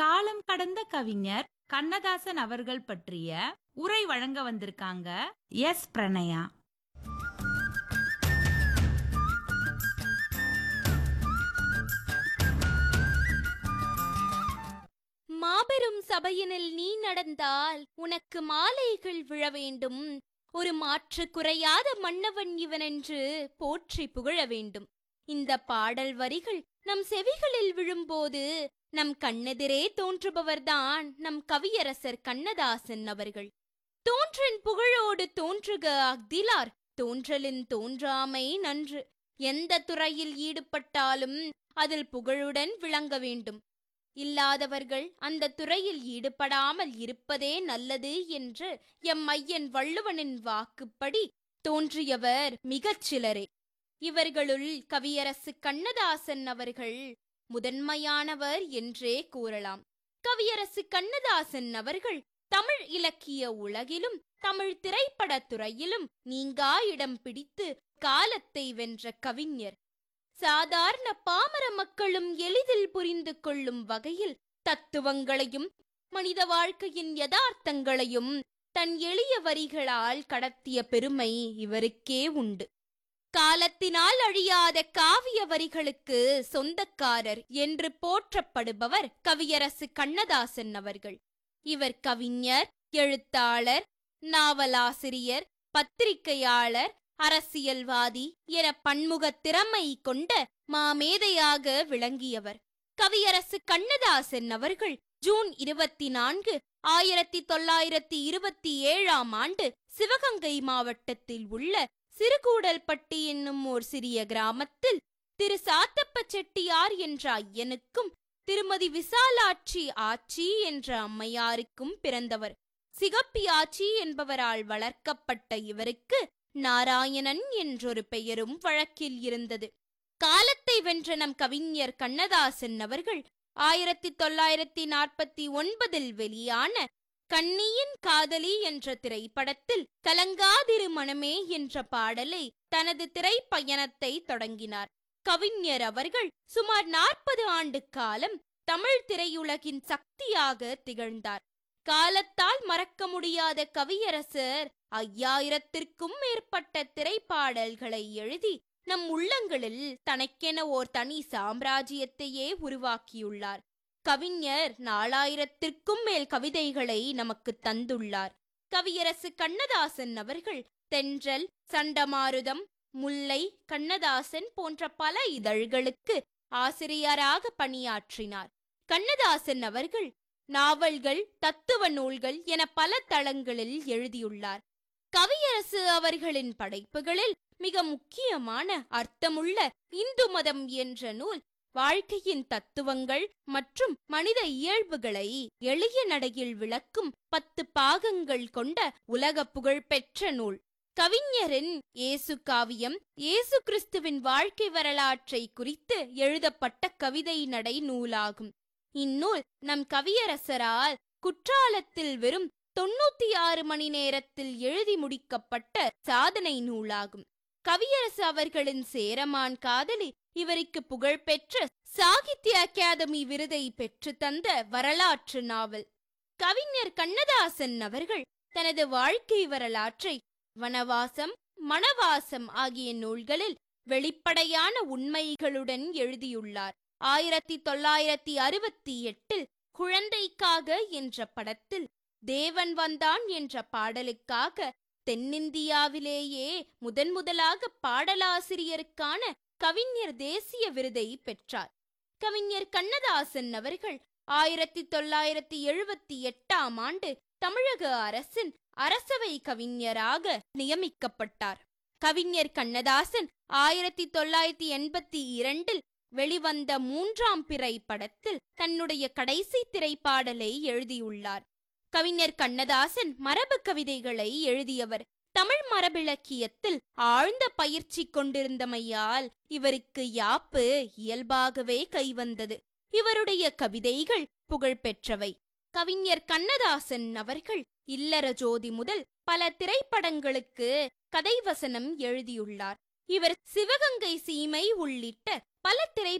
காலம் கடந்த கவிஞர் கண்ணதாசன் அவர்கள் பற்றிய உரை வழங்க வந்திருக்காங்க எஸ் பிரணயா மாபெரும் சபையினில் நீ நடந்தால் உனக்கு மாலைகள் விழ வேண்டும் ஒரு மாற்று குறையாத மன்னவன் இவனென்று போற்றி புகழ வேண்டும் இந்த பாடல் வரிகள் நம் செவிகளில் விழும்போது நம் கண்ணெதிரே தோன்றுபவர்தான் நம் கவியரசர் கண்ணதாசன் அவர்கள் தோன்றன் புகழோடு தோன்றுக அஃதிலார் தோன்றலின் தோன்றாமை நன்று எந்த துறையில் ஈடுபட்டாலும் அதில் புகழுடன் விளங்க வேண்டும் இல்லாதவர்கள் அந்த துறையில் ஈடுபடாமல் இருப்பதே நல்லது என்று எம் ஐயன் வள்ளுவனின் வாக்குப்படி தோன்றியவர் மிகச் சிலரே இவர்களுள் கவியரசு கண்ணதாசன் அவர்கள் முதன்மையானவர் என்றே கூறலாம் கவியரசு கண்ணதாசன் அவர்கள் தமிழ் இலக்கிய உலகிலும் தமிழ் திரைப்படத் துறையிலும் நீங்கா இடம் பிடித்து காலத்தை வென்ற கவிஞர் சாதாரண பாமர மக்களும் எளிதில் புரிந்து கொள்ளும் வகையில் தத்துவங்களையும் மனித வாழ்க்கையின் யதார்த்தங்களையும் தன் எளிய வரிகளால் கடத்திய பெருமை இவருக்கே உண்டு காலத்தினால் அழியாத காவிய வரிகளுக்கு சொந்தக்காரர் என்று போற்றப்படுபவர் கவியரசு கண்ணதாசன் அவர்கள் இவர் கவிஞர் எழுத்தாளர் நாவலாசிரியர் பத்திரிகையாளர் அரசியல்வாதி என பன்முக திறமை கொண்ட மாமேதையாக விளங்கியவர் கவியரசு கண்ணதாசன் அவர்கள் ஜூன் இருபத்தி நான்கு ஆயிரத்தி தொள்ளாயிரத்தி இருபத்தி ஏழாம் ஆண்டு சிவகங்கை மாவட்டத்தில் உள்ள சிறுகூடல்பட்டி என்னும் ஓர் சிறிய கிராமத்தில் திரு சாத்தப்ப செட்டியார் என்ற ஐயனுக்கும் திருமதி விசாலாட்சி ஆச்சி என்ற அம்மையாருக்கும் பிறந்தவர் சிகப்பி ஆச்சி என்பவரால் வளர்க்கப்பட்ட இவருக்கு நாராயணன் என்றொரு பெயரும் வழக்கில் இருந்தது காலத்தை வென்ற நம் கவிஞர் கண்ணதாசன் அவர்கள் ஆயிரத்தி தொள்ளாயிரத்தி நாற்பத்தி ஒன்பதில் வெளியான கண்ணியின் காதலி என்ற திரைப்படத்தில் கலங்காதிரு மனமே என்ற பாடலை தனது திரைப்பயணத்தை தொடங்கினார் கவிஞர் அவர்கள் சுமார் நாற்பது ஆண்டு காலம் தமிழ் திரையுலகின் சக்தியாக திகழ்ந்தார் காலத்தால் மறக்க முடியாத கவியரசர் ஐயாயிரத்திற்கும் மேற்பட்ட திரைப்பாடல்களை எழுதி நம் உள்ளங்களில் தனக்கென ஓர் தனி சாம்ராஜ்யத்தையே உருவாக்கியுள்ளார் கவிஞர் நாலாயிரத்திற்கும் மேல் கவிதைகளை நமக்கு தந்துள்ளார் கவியரசு கண்ணதாசன் அவர்கள் தென்றல் சண்டமாருதம் முல்லை கண்ணதாசன் போன்ற பல இதழ்களுக்கு ஆசிரியராக பணியாற்றினார் கண்ணதாசன் அவர்கள் நாவல்கள் தத்துவ நூல்கள் என பல தளங்களில் எழுதியுள்ளார் கவியரசு அவர்களின் படைப்புகளில் மிக முக்கியமான அர்த்தமுள்ள இந்து மதம் என்ற நூல் வாழ்க்கையின் தத்துவங்கள் மற்றும் மனித இயல்புகளை எளிய நடையில் விளக்கும் பத்து பாகங்கள் கொண்ட உலக புகழ்பெற்ற நூல் கவிஞரின் இயேசு காவியம் இயேசு கிறிஸ்துவின் வாழ்க்கை வரலாற்றை குறித்து எழுதப்பட்ட கவிதை நடை நூலாகும் இந்நூல் நம் கவியரசரால் குற்றாலத்தில் வெறும் தொண்ணூத்தி ஆறு மணி நேரத்தில் எழுதி முடிக்கப்பட்ட சாதனை நூலாகும் கவியரசு அவர்களின் சேரமான் காதலி இவருக்கு புகழ்பெற்ற சாகித்ய அகாதமி விருதை பெற்று தந்த வரலாற்று நாவல் கவிஞர் கண்ணதாசன் அவர்கள் தனது வாழ்க்கை வரலாற்றை வனவாசம் மணவாசம் ஆகிய நூல்களில் வெளிப்படையான உண்மைகளுடன் எழுதியுள்ளார் ஆயிரத்தி தொள்ளாயிரத்தி அறுபத்தி எட்டில் குழந்தைக்காக என்ற படத்தில் தேவன் வந்தான் என்ற பாடலுக்காக தென்னிந்தியாவிலேயே முதன் முதலாக பாடலாசிரியருக்கான கவிஞர் தேசிய விருதை பெற்றார் கவிஞர் கண்ணதாசன் அவர்கள் ஆயிரத்தி தொள்ளாயிரத்தி எழுபத்தி எட்டாம் ஆண்டு தமிழக அரசின் அரசவை கவிஞராக நியமிக்கப்பட்டார் கவிஞர் கண்ணதாசன் ஆயிரத்தி தொள்ளாயிரத்தி எண்பத்தி இரண்டில் வெளிவந்த மூன்றாம் பிறை படத்தில் தன்னுடைய கடைசி திரைப்பாடலை எழுதியுள்ளார் கவிஞர் கண்ணதாசன் மரபு கவிதைகளை எழுதியவர் தமிழ் மரபிலக்கியத்தில் ஆழ்ந்த பயிற்சி கொண்டிருந்தமையால் இவருக்கு யாப்பு இயல்பாகவே கைவந்தது இவருடைய கவிதைகள் புகழ்பெற்றவை கவிஞர் கண்ணதாசன் அவர்கள் இல்லற ஜோதி முதல் பல திரைப்படங்களுக்கு கதை வசனம் எழுதியுள்ளார் இவர் சிவகங்கை சீமை உள்ளிட்ட பல திரை